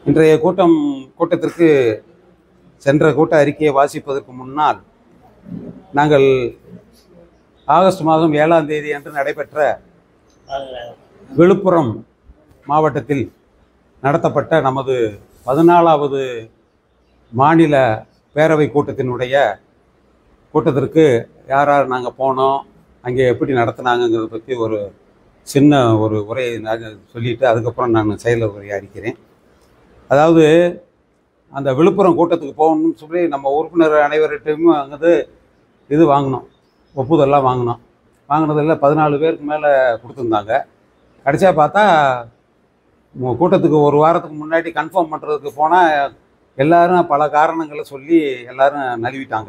இன்றைய கூட்டம் கூட்டத்திற்கு சென்ற கூட்ட அறிக்கையை வாசிப்பதற்கு முன்னால் நாங்கள் ஆகஸ்ட் மாதம் ஏழாம் தேதி அன்று நடைபெற்ற விழுப்புரம் மாவட்டத்தில் நடத்தப்பட்ட நமது பதினாலாவது மாநில பேரவை கூட்டத்தினுடைய கூட்டத்திற்கு யார் யார் நாங்கள் போனோம் அங்கே எப்படி நடத்துனாங்கங்கிறத பற்றி ஒரு சின்ன ஒரு உரையை நான் சொல்லிட்டு அதுக்கப்புறம் நான் செயல உரையை அறிக்கிறேன் அதாவது அந்த விழுப்புரம் கூட்டத்துக்கு போகணும்னு சொல்லி நம்ம உறுப்பினர் அனைவர்கிட்டையும் வந்து இது வாங்கினோம் ஒப்புதல்லாம் வாங்கினோம் வாங்கினதில் பதினாலு பேருக்கு மேலே கொடுத்துருந்தாங்க கடைசியாக பார்த்தா மு- கூட்டத்துக்கு ஒரு வாரத்துக்கு முன்னாடி கன்ஃபார்ம் பண்ணுறதுக்கு போனால் எல்லாரும் பல காரணங்களை சொல்லி எல்லாரும் நழுவிட்டாங்க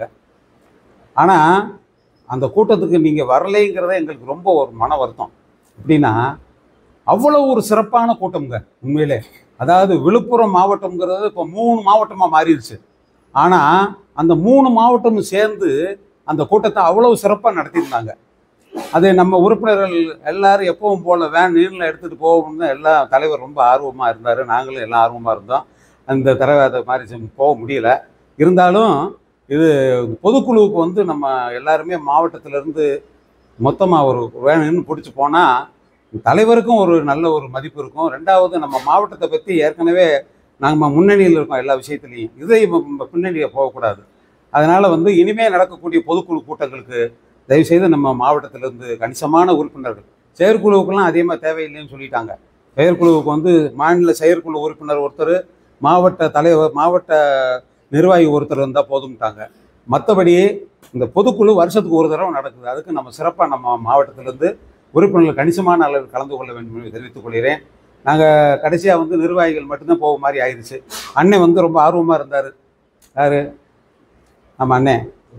ஆனால் அந்த கூட்டத்துக்கு நீங்கள் வரலைங்கிறத எங்களுக்கு ரொம்ப ஒரு மன வருத்தம் எப்படின்னா அவ்வளோ ஒரு சிறப்பான கூட்டம்ங்க உண்மையிலே அதாவது விழுப்புரம் மாவட்டம்ங்கிறது இப்போ மூணு மாவட்டமாக மாறிடுச்சு ஆனால் அந்த மூணு மாவட்டமும் சேர்ந்து அந்த கூட்டத்தை அவ்வளவு சிறப்பாக நடத்தியிருந்தாங்க அது நம்ம உறுப்பினர்கள் எல்லாரும் எப்பவும் போல வேன் நீரில் எடுத்துகிட்டு போகணும்னு எல்லா தலைவர் ரொம்ப ஆர்வமாக இருந்தார் நாங்களும் எல்லாம் ஆர்வமாக இருந்தோம் அந்த தடவை அதை மாதிரி செஞ்சு போக முடியல இருந்தாலும் இது பொதுக்குழுவுக்கு வந்து நம்ம எல்லாருமே மாவட்டத்திலேருந்து மொத்தமாக ஒரு வேணும்னு பிடிச்சி போனால் தலைவருக்கும் ஒரு நல்ல ஒரு மதிப்பு இருக்கும் ரெண்டாவது நம்ம மாவட்டத்தை பற்றி ஏற்கனவே நாங்கள் முன்னணியில் இருக்கோம் எல்லா விஷயத்துலையும் இதை பின்னணியில் போகக்கூடாது அதனால் வந்து இனிமேல் நடக்கக்கூடிய பொதுக்குழு கூட்டங்களுக்கு தயவுசெய்து நம்ம மாவட்டத்திலேருந்து கணிசமான உறுப்பினர்கள் செயற்குழுவுக்கெல்லாம் அதிகமாக தேவையில்லைன்னு சொல்லிட்டாங்க செயற்குழுவுக்கு வந்து மாநில செயற்குழு உறுப்பினர் ஒருத்தர் மாவட்ட தலைவர் மாவட்ட நிர்வாகி ஒருத்தர் இருந்தால் போதும்ட்டாங்க மற்றபடி இந்த பொதுக்குழு வருஷத்துக்கு ஒரு தடவை நடக்குது அதுக்கு நம்ம சிறப்பாக நம்ம மாவட்டத்திலேருந்து உறுப்பினர்கள் கணிசமான அளவில் கலந்து கொள்ள வேண்டும் என்று தெரிவித்துக் கொள்கிறேன் நாங்கள் கடைசியாக வந்து நிர்வாகிகள் மட்டும்தான் போக மாதிரி ஆயிடுச்சு அண்ணன் வந்து ரொம்ப ஆர்வமாக இருந்தார் யார் நம்ம அண்ணன்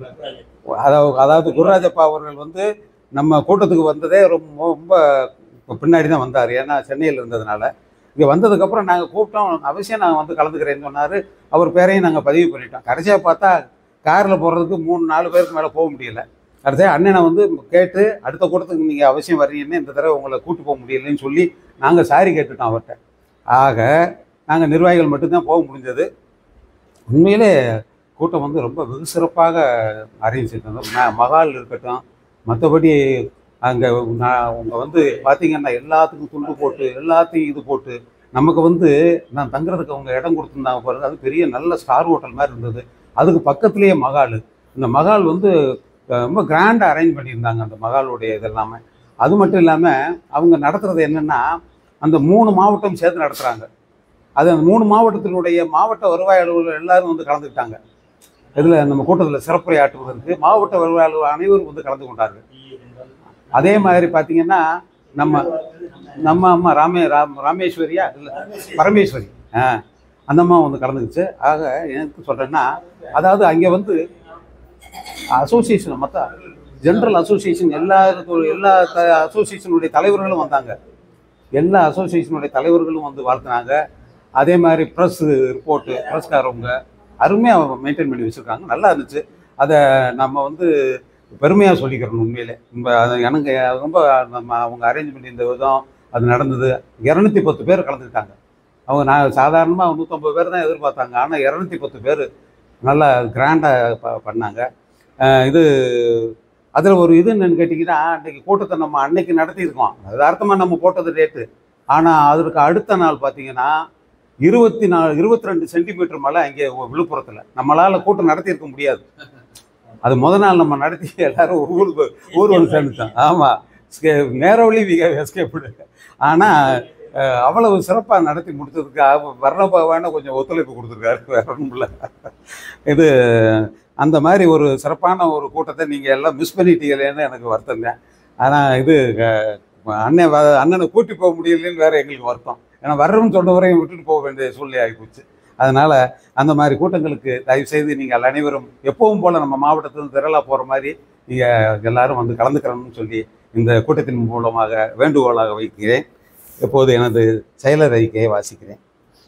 அதாவது அதாவது குருராஜப்பா அவர்கள் வந்து நம்ம கூட்டத்துக்கு வந்ததே ரொம்ப ரொம்ப பின்னாடி தான் வந்தார் ஏன்னா சென்னையில் இருந்ததுனால இங்கே வந்ததுக்கப்புறம் நாங்கள் கூப்பிட்டோம் அவசியம் நான் வந்து கலந்துக்கிறேன்னு சொன்னார் அவர் பேரையும் நாங்கள் பதிவு பண்ணிட்டோம் கடைசியாக பார்த்தா காரில் போகிறதுக்கு மூணு நாலு பேருக்கு மேலே போக முடியல கடைசியாக அண்ணனை வந்து கேட்டு அடுத்த கூட்டத்துக்கு நீங்கள் அவசியம் வர்றீங்கன்னு இந்த தடவை உங்களை கூட்டு போக முடியலைன்னு சொல்லி நாங்கள் சாரி கேட்டுட்டோம் அவர்கிட்ட ஆக நாங்கள் நிர்வாகிகள் மட்டும்தான் போக முடிஞ்சது உண்மையிலே கூட்டம் வந்து ரொம்ப வெகு சிறப்பாக அரேஞ்ச் செய்திருந்தோம் ம- மகால் இருக்கட்டும் மற்றபடி அங்கே அவங்க வந்து பார்த்தீங்கன்னா எல்லாத்துக்கும் துண்டு போட்டு எல்லாத்தையும் இது போட்டு நமக்கு வந்து நான் தங்குறதுக்கு அவங்க இடம் கொடுத்துருந்தாங்க பாருங்க அது பெரிய நல்ல ஸ்டார் ஹோட்டல் மாதிரி இருந்தது அதுக்கு பக்கத்துலேயே மகால் இந்த மகால் வந்து அஹ், ரொம்ப கிராண்டாக அரேஞ்ச் பண்ணியிருந்தாங்க அந்த மகாலுடைய இது எல்லாமே அது மட்டும் இல்லாமல் அவங்க நடத்துறது என்னென்னா அந்த மூணு மாவட்டம் சேர்த்து நடத்துகிறாங்க அது அந்த மூணு மாவட்டத்தினுடைய மாவட்ட வருவாய் அலுவலர் எல்லாரும் வந்து கலந்துக்கிட்டாங்க இதில் நம்ம கூட்டத்தில் சிறப்புரை ஆற்றுவதற்கு மாவட்ட வருவாய் அலுவலர் அனைவரும் வந்து கலந்து கொண்டார்கள் அதே மாதிரி பார்த்தீங்கன்னா நம்ம நம்ம அம்மா ராமே ராம் ராமேஸ்வரியா இல்லை பரமேஸ்வரி ஆ அந்த அம்மா வந்து கலந்துக்குச்சு ஆக எனக்கு சொல்கிறேன்னா அதாவது அங்கே வந்து அசோசியேஷன் மற்ற ஜென்ரல் அசோசியேஷன் எல்லா எல்லா அசோசியேஷனுடைய தலைவர்களும் வந்தாங்க எல்லா அசோசியேஷனுடைய தலைவர்களும் வந்து வாழ்த்துனாங்க அதே மாதிரி ப்ரெஸ் ரிப்போர்ட்டு ப்ரெஸ்காரவங்க அருமையாக மெயின்டைன் பண்ணி வச்சுருக்காங்க நல்லா இருந்துச்சு அதை நம்ம வந்து பெருமையாக சொல்லிக்கிறோம் உண்மையிலே நம்ம அது எனக்கு ரொம்ப நம்ம அவங்க அரேஞ்ச் பண்ணியிருந்த விதம் அது நடந்தது இரநூத்தி பத்து பேர் கலந்துக்கிட்டாங்க அவங்க நான் சாதாரணமாக நூற்றம்பது பேர் தான் எதிர்பார்த்தாங்க ஆனால் இரநூத்தி பத்து பேர் நல்லா கிராண்டாக ப பண்ணாங்க அஹ் இது அதில் ஒரு இது என்னன்னு கேட்டிங்கன்னா அன்றைக்கி கூட்டத்தை நம்ம அன்னைக்கு நடத்தியிருக்கோம் யதார்த்தமாக நம்ம போட்டது ரேட்டு ஆனால் அதற்கு அடுத்த நாள் பார்த்தீங்கன்னா இருபத்தி நாலு இருபத்தி ரெண்டு சென்டிமீட்டர் மழை அங்கே விழுப்புரத்தில் நம்மளால் கூட்டம் நடத்தியிருக்க முடியாது அது முத நாள் நம்ம நடத்தி எல்லாரும் ஊருக்கு ஊர் வந்து சேர்ந்துட்டோம் ஆமாம் நேரவழி மிக எஸ்கேப்டு ஆனால் அவ்வளவு சிறப்பாக நடத்தி முடிச்சதுக்கு அவ- வர்ண பகவான கொஞ்சம் ஒத்துழைப்பு கொடுத்துருக்காரு வேற ஒன்றும் இல்லை இது அந்த மாதிரி ஒரு சிறப்பான ஒரு கூட்டத்தை நீங்கள் எல்லாம் மிஸ் பண்ணிட்டீங்களேன்னு எனக்கு வருத்தம் தான் ஆனால் இது அஹ், அண்ணன் வ- அண்ணனை கூட்டி போக முடியலன்னு வேற எங்களுக்கு வருத்தம் ஏன்னா வர்றோம்னு சொன்ன வரையும் விட்டுட்டு போக வேண்டிய சூழ்நிலை ஆகிப்போச்சு அதனால் அந்த மாதிரி கூட்டங்களுக்கு தயவு செய்து நீங்கள் அனைவரும் எப்பவும் போல் நம்ம மாவட்டத்தில் திரளாக போகிற மாதிரி நீங்கள் எல்லாரும் வந்து கலந்துக்கிறணும்னு சொல்லி இந்த கூட்டத்தின் மூலமாக வேண்டுகோளாக வைக்கிறேன் இப்போது எனது செயலர் அறிக்கையை வாசிக்கிறேன்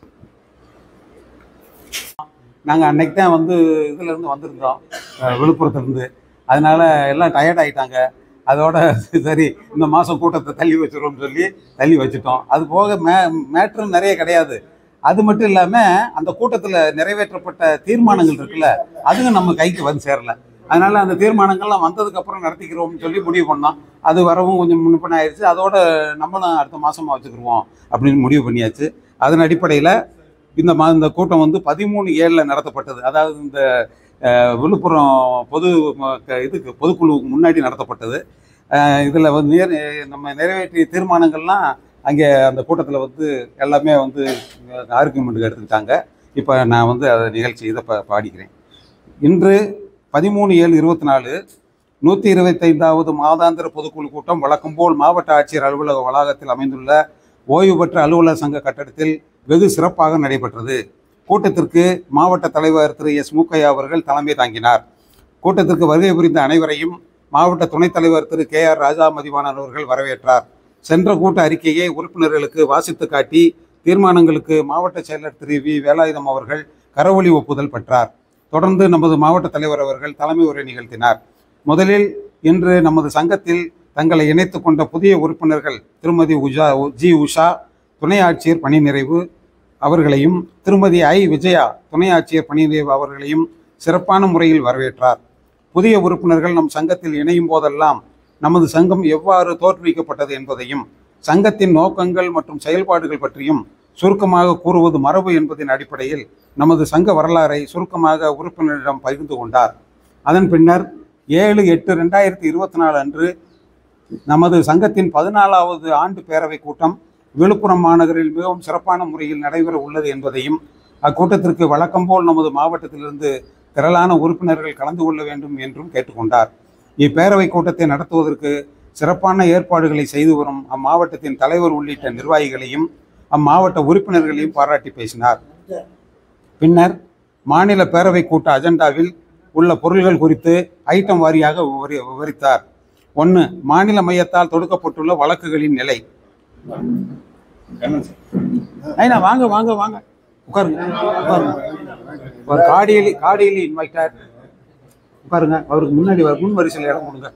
நாங்கள் அன்னைக்கு தான் வந்து இதுலேருந்து வந்திருந்தோம் அஹ், விழுப்புரத்துலேருந்து அதனால எல்லாம் டயர்ட் ஆகிட்டாங்க அதோட சரி இந்த மாதம் கூட்டத்தை தள்ளி வச்சிருவோம்னு சொல்லி தள்ளி வச்சுட்டோம் அது போக மே மேட்ரு நிறைய கிடையாது அது மட்டும் இல்லாமல் அந்த கூட்டத்தில் நிறைவேற்றப்பட்ட தீர்மானங்கள் இருக்குல்ல அதுவும் நம்ம கைக்கு வந்து சேரல அதனால அந்த தீர்மானங்கள்லாம் வந்ததுக்கு அப்புறம் நடத்திக்கிறோம்னு சொல்லி முடிவு பண்ணோம் அது வரவும் கொஞ்சம் முன்னுப்பின ஆயிடுச்சு அதோட நம்மளும் அடுத்த மாசமா வச்சுக்கிருவோம் அப்படின்னு முடிவு பண்ணியாச்சு அதன் அடிப்படையில் இந்த மா இந்த கூட்டம் வந்து பதிமூணு ஏழில் நடத்தப்பட்டது அதாவது இந்த அஹ், விழுப்புரம் பொது ம- க- இதுக்கு பொதுக்குழுவுக்கு முன்னாடி நடத்தப்பட்டது இதில் வந்து நேர் நம்ம நிறைவேற்றிய தீர்மானங்கள்லாம் அங்கே அந்த கூட்டத்தில் வந்து எல்லாமே வந்து ஆர்குமெண்ட்டுக்கு எடுத்துக்கிட்டாங்க இப்போ நான் வந்து அதை நிகழ்ச்சி இதை பா பாடிக்கிறேன் இன்று பதிமூணு ஏழு இருபத்தி நாலு நூற்றி இருபத்தைந்தாவது மாதாந்திர பொதுக்குழு கூட்டம் வழக்கம் போல் மாவட்ட ஆட்சியர் அலுவலக வளாகத்தில் அமைந்துள்ள ஓய்வு பெற்ற அலுவலர் சங்க கட்டடத்தில் வெகு சிறப்பாக நடைபெற்றது கூட்டத்திற்கு மாவட்ட தலைவர் திரு எஸ் மூக்கையா அவர்கள் தலைமை தாங்கினார் கூட்டத்திற்கு வருகை புரிந்த அனைவரையும் மாவட்ட துணைத் தலைவர் திரு கே ஆர் ராஜா மதிவாணன் அவர்கள் வரவேற்றார் சென்ற கூட்ட அறிக்கையை உறுப்பினர்களுக்கு வாசித்து காட்டி தீர்மானங்களுக்கு மாவட்ட செயலர் திரு வி வேலாயுதம் அவர்கள் கரவொலி ஒப்புதல் பெற்றார் தொடர்ந்து நமது மாவட்ட தலைவர் அவர்கள் தலைமை உரை நிகழ்த்தினார் முதலில் இன்று நமது சங்கத்தில் தங்களை இணைத்துக் கொண்ட புதிய உறுப்பினர்கள் திருமதி உஷா ஜி உஷா துணை ஆட்சியர் பணி நிறைவு அவர்களையும் திருமதி ஐ விஜயா துணை ஆட்சியர் பணி நிறைவு அவர்களையும் சிறப்பான முறையில் வரவேற்றார் புதிய உறுப்பினர்கள் நம் சங்கத்தில் இணையும் போதெல்லாம் நமது சங்கம் எவ்வாறு தோற்றுவிக்கப்பட்டது என்பதையும் சங்கத்தின் நோக்கங்கள் மற்றும் செயல்பாடுகள் பற்றியும் சுருக்கமாக கூறுவது மரபு என்பதின் அடிப்படையில் நமது சங்க வரலாறை சுருக்கமாக உறுப்பினரிடம் பகிர்ந்து கொண்டார் அதன் பின்னர் ஏழு எட்டு ரெண்டாயிரத்தி இருபத்தி நாலு அன்று நமது சங்கத்தின் பதினாலாவது ஆண்டு பேரவைக் கூட்டம் விழுப்புரம் மாநகரில் மிகவும் சிறப்பான முறையில் நடைபெற உள்ளது என்பதையும் அக்கூட்டத்திற்கு வழக்கம் போல் நமது மாவட்டத்திலிருந்து திரளான உறுப்பினர்கள் கலந்து கொள்ள வேண்டும் என்றும் கேட்டுக்கொண்டார் இப்பேரவைக் கூட்டத்தை நடத்துவதற்கு சிறப்பான ஏற்பாடுகளை செய்து வரும் அம்மாவட்டத்தின் தலைவர் உள்ளிட்ட நிர்வாகிகளையும் அம்மாவட்ட உறுப்பினர்களையும் பாராட்டி பேசினார் பின்னர் மாநில பேரவைக் கூட்ட அஜெண்டாவில் உள்ள பொருள்கள் குறித்து ஐட்டம் வாரியாக விவரி- விவரித்தார் ஒன்று மாநில மையத்தால் தொடுக்கப்பட்டுள்ள வழக்குகளின் நிலை ஐயா வாங்க வாங்க வாங்க உட்காருங்க உட்காருங்க ஒரு காடியலி காடியலி இன்வைட்டர் உட்காருங்க அவருக்கு முன்னாடி வர முன் வரிசையில் இடம் கொடுங்க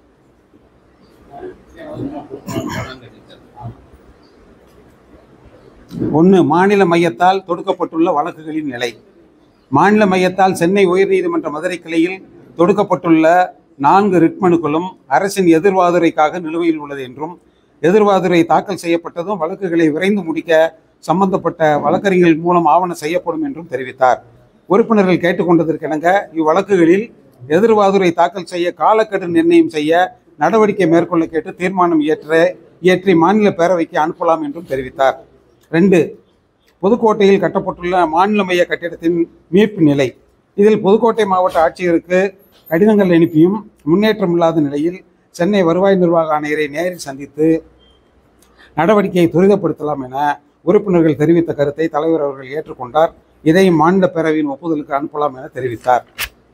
ஒன்று மாநில மையத்தால் தொடுக்கப்பட்டுள்ள வழக்குகளின் நிலை மாநில மையத்தால் சென்னை உயர்நீதிமன்ற மதுரை கிளையில் தொடுக்கப்பட்டுள்ள நான்கு ரிட் மனுக்களும் அரசின் எதிர்வாதுரைக்காக நிலுவையில் உள்ளது என்றும் எதிர்வாதுரை தாக்கல் செய்யப்பட்டதும் வழக்குகளை விரைந்து முடிக்க சம்பந்தப்பட்ட வழக்கறிஞர்கள் மூலம் ஆவணம் செய்யப்படும் என்றும் தெரிவித்தார் உறுப்பினர்கள் கேட்டுக்கொண்டதற்கிணங்க இவ்வழக்குகளில் எதிர்வாதுரை தாக்கல் செய்ய காலக்கெடு நிர்ணயம் செய்ய நடவடிக்கை மேற்கொள்ள கேட்டு தீர்மானம் இயற்ற இயற்றி மாநில பேரவைக்கு அனுப்பலாம் என்றும் தெரிவித்தார் ரெண்டு புதுக்கோட்டையில் கட்டப்பட்டுள்ள மாநில மைய கட்டிடத்தின் மீட்பு நிலை இதில் புதுக்கோட்டை மாவட்ட ஆட்சியருக்கு கடிதங்கள் அனுப்பியும் முன்னேற்றம் இல்லாத நிலையில் சென்னை வருவாய் நிர்வாக ஆணையரை நேரில் சந்தித்து நடவடிக்கையை துரிதப்படுத்தலாம் என உறுப்பினர்கள் தெரிவித்த கருத்தை தலைவர் அவர்கள் ஏற்றுக்கொண்டார் இதை மாநில பேரவையின் ஒப்புதலுக்கு அனுப்பலாம் என தெரிவித்தார்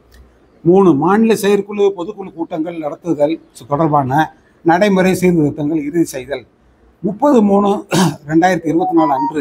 மூணு மாநில செயற்குழு பொதுக்குழு கூட்டங்கள் நடத்துதல் தொடர்பான நடைமுறை சீர்திருத்தங்கள் இறுதி செய்தல் முப்பது மூணு ரெண்டாயிரத்தி இருபத்தி நாலு அன்று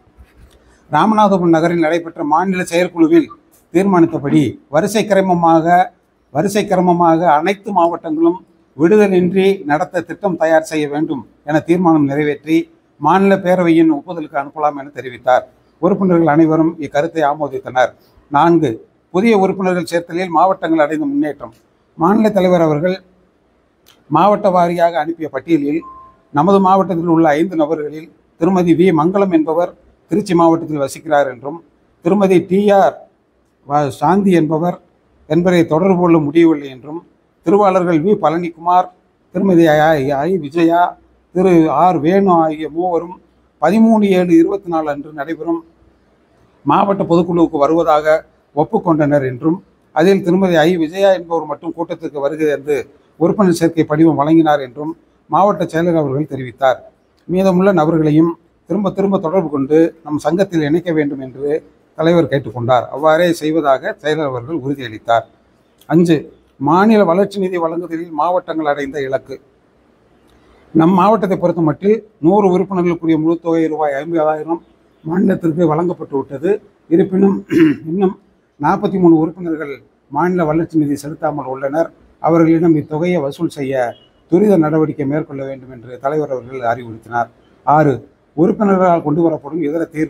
ராமநாதபுரம் நகரில் நடைபெற்ற மாநில செயற்குழுவில் தீர்மானித்தபடி வரிசை கிரமமாக வரிசை கிரமமாக அனைத்து மாவட்டங்களும் விடுதலின்றி நடத்த திட்டம் தயார் செய்ய வேண்டும் என தீர்மானம் நிறைவேற்றி மாநில பேரவையின் ஒப்புதலுக்கு அனுப்பலாம் என தெரிவித்தார் உறுப்பினர்கள் அனைவரும் இக்கருத்தை ஆமோதித்தனர் நான்கு புதிய உறுப்பினர்கள் சேர்த்தலில் மாவட்டங்கள் அடைந்த முன்னேற்றம் மாநில தலைவர் அவர்கள் மாவட்ட வாரியாக அனுப்பிய பட்டியலில் நமது மாவட்டத்தில் உள்ள ஐந்து நபர்களில் திருமதி வி மங்களம் என்பவர் திருச்சி மாவட்டத்தில் வசிக்கிறார் என்றும் திருமதி டிஆர் சாந்தி என்பவர் என்பதை தொடர்பு கொள்ள முடியவில்லை என்றும் திருவாளர்கள் வி பழனிக்குமார் திருமதி ஐ ஐ விஜயா திரு ஆர் வேணு ஆகிய மூவரும் பதிமூணு ஏழு இருபத்தி நாலு அன்று நடைபெறும் மாவட்ட பொதுக்குழுவுக்கு வருவதாக ஒப்புக்கொண்டனர் என்றும் அதில் திருமதி ஐ விஜயா என்பவர் மட்டும் கூட்டத்திற்கு வருகிறது என்று உறுப்பினர் சேர்க்கை படிவம் வழங்கினார் என்றும் மாவட்ட செயலர் அவர்கள் தெரிவித்தார் மீதமுள்ள நபர்களையும் திரும்ப திரும்ப தொடர்பு கொண்டு நம் சங்கத்தில் இணைக்க வேண்டும் என்று தலைவர் கேட்டுக்கொண்டார் அவ்வாறே செய்வதாக செயலர் அவர்கள் உறுதியளித்தார் அஞ்சு மாநில வளர்ச்சி நிதி வழங்குதலில் மாவட்டங்கள் அடைந்த இலக்கு நம் மாவட்டத்தை பொறுத்த மட்டில் நூறு உறுப்பினர்களுக்குரிய முழு தொகை ரூபாய் ஐம்பதாயிரம் மாநிலத்திற்கு வழங்கப்பட்டு விட்டது இருப்பினும் இன்னும் நாற்பத்தி மூணு உறுப்பினர்கள் மாநில வளர்ச்சி நிதி செலுத்தாமல் உள்ளனர் அவர்களிடம் இத்தொகையை வசூல் செய்ய துரித நடவடிக்கை மேற்கொள்ள வேண்டும் என்று தலைவர் அவர்கள் அறிவுறுத்தினார் ஆறு உறுப்பினர்களால் கொண்டு வரப்படும் இதர தீர்வு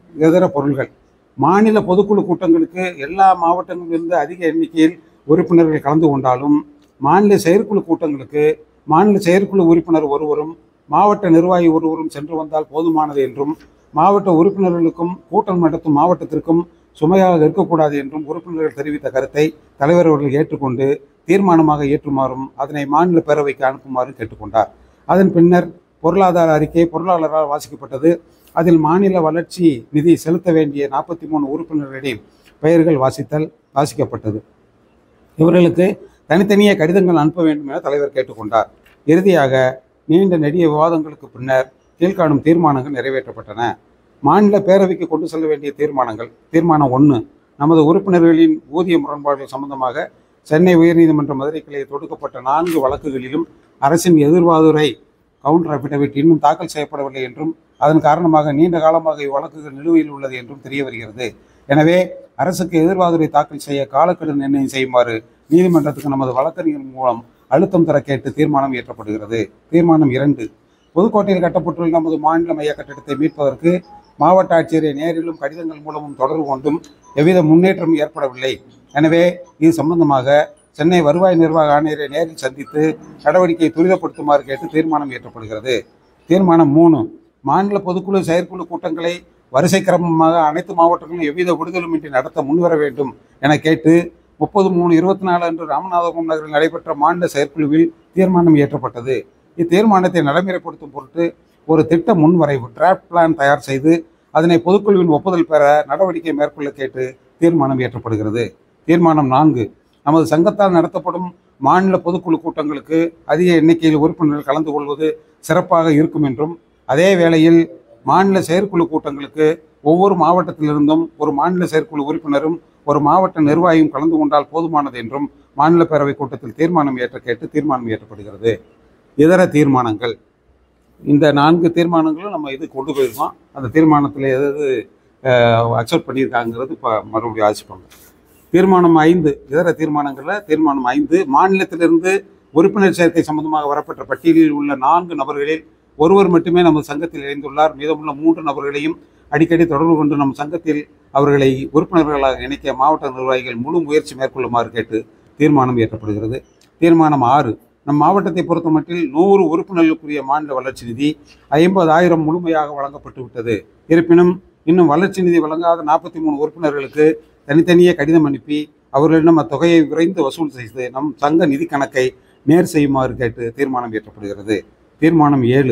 இதர பொருள்கள் மாநில பொதுக்குழு கூட்டங்களுக்கு எல்லா மாவட்டங்களிலிருந்து அதிக எண்ணிக்கையில் உறுப்பினர்கள் கலந்து கொண்டாலும் மாநில செயற்குழு கூட்டங்களுக்கு மாநில செயற்குழு உறுப்பினர் ஒருவரும் மாவட்ட நிர்வாகி ஒருவரும் சென்று வந்தால் போதுமானது என்றும் மாவட்ட உறுப்பினர்களுக்கும் கூட்டம் நடத்தும் மாவட்டத்திற்கும் சுமையாக இருக்கக்கூடாது என்றும் உறுப்பினர்கள் தெரிவித்த கருத்தை தலைவர் அவர்கள் ஏற்றுக்கொண்டு தீர்மானமாக ஏற்றுமாறும் அதனை மாநில பேரவைக்கு அனுப்புமாறும் கேட்டுக்கொண்டார் அதன் பின்னர் பொருளாதார அறிக்கை பொருளாளரால் வாசிக்கப்பட்டது அதில் மாநில வளர்ச்சி நிதி செலுத்த வேண்டிய நாற்பத்தி மூணு உறுப்பினர்களின் பெயர்கள் வாசித்தல் வாசிக்கப்பட்டது இவர்களுக்கு தனித்தனியே கடிதங்கள் அனுப்ப வேண்டும் என தலைவர் கேட்டுக்கொண்டார் இறுதியாக நீண்ட நெடிய விவாதங்களுக்கு பின்னர் கீழ்காணும் தீர்மானங்கள் நிறைவேற்றப்பட்டன மாநில பேரவைக்கு கொண்டு செல்ல வேண்டிய தீர்மானங்கள் தீர்மானம் ஒன்று நமது உறுப்பினர்களின் ஊதிய முரண்பாடுகள் சம்பந்தமாக சென்னை உயர்நீதிமன்ற மதுரை கிளையில் தொடுக்கப்பட்ட நான்கு வழக்குகளிலும் அரசின் எதிர்வாதுரை கவுண்டர் அபிடவிட் இன்னும் தாக்கல் செய்யப்படவில்லை என்றும் அதன் காரணமாக நீண்ட காலமாக இவ்வழக்குகள் நிலுவையில் உள்ளது என்றும் தெரிய வருகிறது எனவே அரசுக்கு எதிர்வாதுரை தாக்கல் செய்ய காலக்கெடு நிர்ணயம் செய்யுமாறு நீதிமன்றத்துக்கு நமது வழக்கறிஞர் மூலம் அழுத்தம் தர கேட்டு தீர்மானம் இயற்றப்படுகிறது தீர்மானம் இரண்டு புதுக்கோட்டையில் கட்டப்பட்டுள்ள நமது மாநில மைய கட்டிடத்தை மீட்பதற்கு மாவட்ட ஆட்சியரை நேரிலும் கடிதங்கள் மூலமும் தொடர்பு கொண்டும் எவ்வித முன்னேற்றம் ஏற்படவில்லை எனவே இது சம்பந்தமாக சென்னை வருவாய் நிர்வாக ஆணையரை நேரில் சந்தித்து நடவடிக்கையை துரிதப்படுத்துமாறு கேட்டு தீர்மானம் இயற்றப்படுகிறது தீர்மானம் மூணு மாநில பொதுக்குழு செயற்குழு கூட்டங்களை வரிசை கிரமமாக அனைத்து மாவட்டங்களிலும் எவ்வித விடுதலுமின்றி நடத்த முன்வர வேண்டும் என கேட்டு முப்பது மூணு இருபத்தி நாலு அன்று ராமநாதபுரம் நகரில் நடைபெற்ற மாநில செயற்குழுவில் தீர்மானம் இயற்றப்பட்டது இத்தீர்மானத்தை நடைமுறைப்படுத்தும் பொருட்டு ஒரு திட்ட முன்வரைவு டிராஃப்ட் பிளான் தயார் செய்து அதனை பொதுக்குழுவின் ஒப்புதல் பெற நடவடிக்கை மேற்கொள்ள கேட்டு தீர்மானம் இயற்றப்படுகிறது தீர்மானம் நான்கு நமது சங்கத்தால் நடத்தப்படும் மாநில பொதுக்குழு கூட்டங்களுக்கு அதிக எண்ணிக்கையில் உறுப்பினர்கள் கலந்து கொள்வது சிறப்பாக இருக்கும் என்றும் அதே வேளையில் மாநில செயற்குழு கூட்டங்களுக்கு ஒவ்வொரு மாவட்டத்திலிருந்தும் ஒரு மாநில செயற்குழு உறுப்பினரும் ஒரு மாவட்ட நிர்வாகியும் கலந்து கொண்டால் போதுமானது என்றும் மாநில பேரவை கூட்டத்தில் தீர்மானம் ஏற்ற கேட்டு தீர்மானம் இயற்றப்படுகிறது இதர தீர்மானங்கள் இந்த நான்கு தீர்மானங்களும் நம்ம இது கொண்டு போயிருக்கோம் அந்த தீர்மானத்தில் எது எது அக்செப்ட் பண்ணியிருக்காங்கிறது இப்போ மறுபடியும் ஆசிப்பாங்க தீர்மானம் ஐந்து இதர தீர்மானங்களில் தீர்மானம் ஐந்து மாநிலத்திலிருந்து உறுப்பினர் சேர்க்கை சம்பந்தமாக வரப்பட்ட பட்டியலில் உள்ள நான்கு நபர்களில் ஒருவர் மட்டுமே நமது சங்கத்தில் இணைந்துள்ளார் மீதமுள்ள மூன்று நபர்களையும் அடிக்கடி தொடர்பு கொண்டு நம் சங்கத்தில் அவர்களை உறுப்பினர்களாக இணைக்க மாவட்ட நிர்வாகிகள் முழு முயற்சி மேற்கொள்ளுமாறு கேட்டு தீர்மானம் இயற்றப்படுகிறது தீர்மானம் ஆறு நம் மாவட்டத்தை பொறுத்தமட்டில் நூறு உறுப்பினர்களுக்குரிய மாநில வளர்ச்சி நிதி ஐம்பதாயிரம் முழுமையாக வழங்கப்பட்டு விட்டது இருப்பினும் இன்னும் வளர்ச்சி நிதி வழங்காத நாற்பத்தி மூணு உறுப்பினர்களுக்கு தனித்தனியே கடிதம் அனுப்பி அவர்களிடம் அத்தொகையை விரைந்து வசூல் செய்து நம் சங்க நிதி கணக்கை நேர் செய்யுமாறு கேட்டு தீர்மானம் இயற்றப்படுகிறது தீர்மானம் ஏழு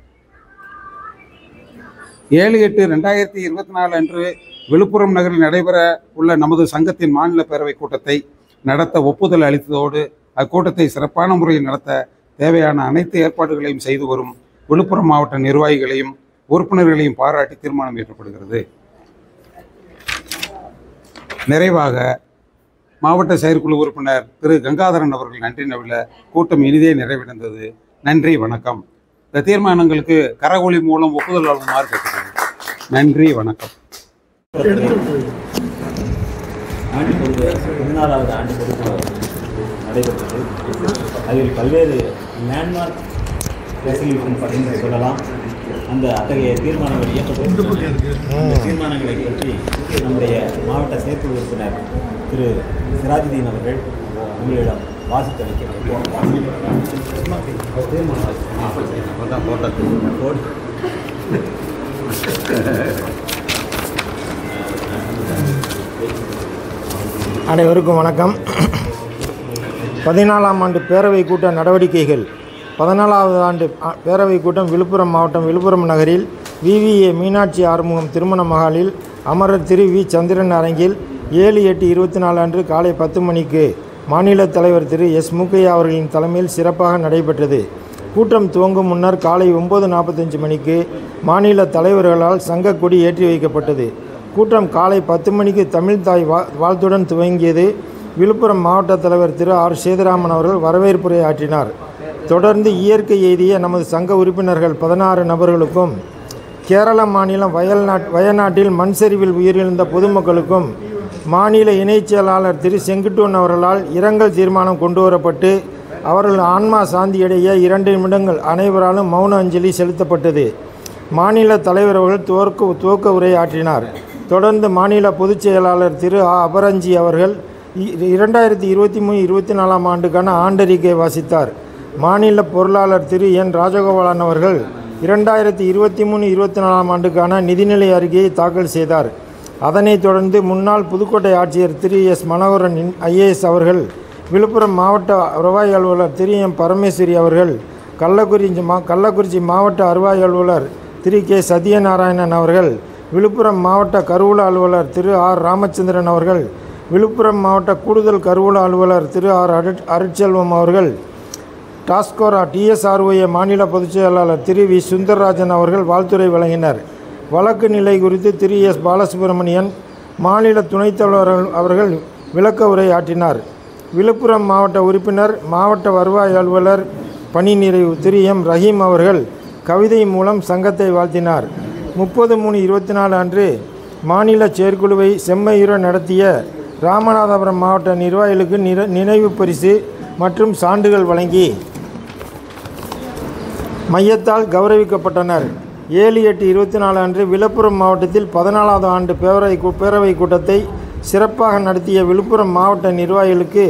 ஏழு எட்டு ரெண்டாயிரத்தி இருபத்தி நாலு அன்று விழுப்புரம் நகரில் நடைபெற உள்ள நமது சங்கத்தின் மாநில பேரவை கூட்டத்தை நடத்த ஒப்புதல் அளித்ததோடு அக்கூட்டத்தை சிறப்பான முறையில் நடத்த தேவையான அனைத்து ஏற்பாடுகளையும் செய்து வரும் விழுப்புரம் மாவட்ட நிர்வாகிகளையும் உறுப்பினர்களையும் பாராட்டி தீர்மானம் இயற்றப்படுகிறது நிறைவாக மாவட்ட செயற்குழு உறுப்பினர் திரு கங்காதரன் அவர்கள் நன்றி நவில கூட்டம் இனிதே நிறைவடைந்தது நன்றி வணக்கம் இந்த தீர்மானங்களுக்கு கரகொலி மூலம் ஒப்புதல் வழங்குமாறு கேட்டுக்கொள்கிறேன் நன்றி வணக்கம் ஆண்டு பொறுப்பு பதினாறாவது ஆண்டு பொறுப்பு நடைபெற்றது அதில் பல்வேறு லேண்ட்மார்க் ரெசல்யூஷன் அப்படின்னு சொல்லலாம் அந்த அத்தகைய தீர்மானங்கள் இயக்கப்பட்டு அந்த தீர்மானங்களை பற்றி நம்முடைய மாவட்ட செயற்குழு உறுப்பினர் திரு சிராஜுதீன் அவர்கள் உங்களிடம் வாசித்தளிக்க போடு. அனைவருக்கும் வணக்கம் பதினாலாம் ஆண்டு பேரவை கூட்ட நடவடிக்கைகள் பதினாலாவது ஆண்டு அ, பேரவை கூட்டம் விழுப்புரம் மாவட்டம் விழுப்புரம் நகரில் விவிஏ மீனாட்சி ஆறுமுகம் திருமண மகாலில் அமரர் திரு வி சந்திரன் அரங்கில் ஏழு எட்டு இருபத்தி நாலு அன்று காலை பத்து மணிக்கு மாநில தலைவர் திரு எஸ் முக்கையா அவர்களின் தலைமையில் சிறப்பாக நடைபெற்றது கூட்டம் துவங்கும் முன்னர் காலை ஒம்பது நாற்பத்தஞ்சு மணிக்கு மாநில தலைவர்களால் சங்க கொடி ஏற்றி வைக்கப்பட்டது கூட்டம் காலை பத்து மணிக்கு தமிழ்தாய் வா வாழ்த்துடன் துவங்கியது விழுப்புரம் மாவட்ட தலைவர் திரு ஆர் சேதுராமன் அவர்கள் வரவேற்புரை ஆற்றினார் தொடர்ந்து இயற்கை எய்திய நமது சங்க உறுப்பினர்கள் பதினாறு நபர்களுக்கும் கேரள மாநிலம் வயல்நாட் வயநாட்டில் மண் சரிவில் உயிரிழந்த பொதுமக்களுக்கும் மாநில இணைச் செயலாளர் திரு செங்குட்டுவன் அவர்களால் இரங்கல் தீர்மானம் கொண்டு வரப்பட்டு அவர்கள் ஆன்மா சாந்தியடைய இரண்டு நிமிடங்கள் அனைவராலும் மௌன அஞ்சலி செலுத்தப்பட்டது மாநில தலைவர் அவர்கள் துவக்க துவக்க உரை ஆற்றினார் தொடர்ந்து மாநில பொதுச் செயலாளர் திரு ஆ அபரஞ்சி அவர்கள் இ- இரண்டாயிரத்தி இருபத்தி மூணு இருபத்தி நாலாம் ஆண்டுக்கான ஆண்டறிக்கை வாசித்தார் மாநில பொருளாளர் திரு என் ராஜகோபாலன் அவர்கள் இரண்டாயிரத்தி இருபத்தி மூணு இருபத்தி நாலாம் ஆண்டுக்கான நிதிநிலை அறிக்கையை தாக்கல் செய்தார் அதனைத் தொடர்ந்து முன்னாள் புதுக்கோட்டை ஆட்சியர் திரு எஸ் மனோகரன் ஐஏஎஸ் அவர்கள் விழுப்புரம் மாவட்ட வருவாய் அலுவலர் திரு எம் பரமேஸ்வரி அவர்கள் கள்ளக்குறிச்சி மா கள்ளக்குறிச்சி மாவட்ட வருவாய் அலுவலர் திரு கே சத்யநாராயணன் அவர்கள் விழுப்புரம் மாவட்ட கருவூல அலுவலர் திரு ஆர் ராமச்சந்திரன் அவர்கள் விழுப்புரம் மாவட்ட கூடுதல் கருவூல அலுவலர் திரு ஆர் அருட் அருட்செல்வம் அவர்கள் டாஸ்கோரா டிஎஸ்ஆர்ஒஏ மாநில பொதுச் செயலாளர் திரு வி சுந்தரராஜன் அவர்கள் வாழ்த்துரை வழங்கினர் வழக்கு நிலை குறித்து திரு எஸ் பாலசுப்ரமணியன் மாநில துணைத் தலைவர் அவர்கள் விளக்க உரை ஆற்றினார் விழுப்புரம் மாவட்ட உறுப்பினர் மாவட்ட வருவாய் அலுவலர் பணி நிறைவு திரு எம் ரஹீம் அவர்கள் கவிதை மூலம் சங்கத்தை வாழ்த்தினார் முப்பது மூணு இருபத்தி நாலு அன்று மாநில செயற்குழுவை செம்மையுற நடத்திய ராமநாதபுரம் மாவட்ட நிர்வாகிகளுக்கு நிற நினைவு பரிசு மற்றும் சான்றுகள் வழங்கி மையத்தால் கௌரவிக்கப்பட்டனர் ஏழு எட்டு இருபத்தி நாலு அன்று விழுப்புரம் மாவட்டத்தில் பதினாலாவது ஆண்டு பேரவை கூ- பேரவை கூட்டத்தை சிறப்பாக நடத்திய விழுப்புரம் மாவட்ட நிர்வாகிகளுக்கு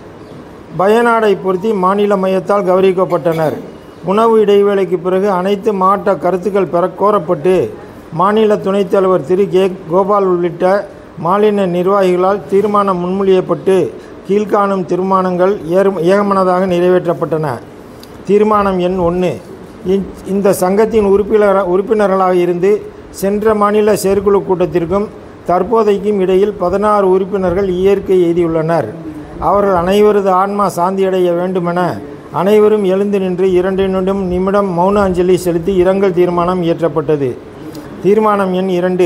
பயனாடை பொருத்தி மாநில மையத்தால் கௌரவிக்கப்பட்டனர் உணவு இடைவேளைக்கு பிறகு அனைத்து மாவட்ட கருத்துக்கள் பெற கோரப்பட்டு மாநில துணைத் தலைவர் திரு கே கோபால் உள்ளிட்ட மாநில நிர்வாகிகளால் தீர்மானம் முன்மொழியப்பட்டு கீழ்காணும் தீர்மானங்கள் ஏறு ஏகமனதாக நிறைவேற்றப்பட்டன தீர்மானம் எண் ஒன்று இந்த சங்கத்தின் உறுப்பினர் உறுப்பினர்களாக இருந்து சென்ற மாநில செயற்குழு கூட்டத்திற்கும் தற்போதைக்கும் இடையில் பதினாறு உறுப்பினர்கள் இயற்கை எய்தியுள்ளனர் அவர்கள் அனைவரது ஆன்மா சாந்தியடைய வேண்டுமென அனைவரும் எழுந்து நின்று இரண்டு நிமிடம் நிமிடம் மௌன அஞ்சலி செலுத்தி இரங்கல் தீர்மானம் இயற்றப்பட்டது தீர்மானம் எண் இரண்டு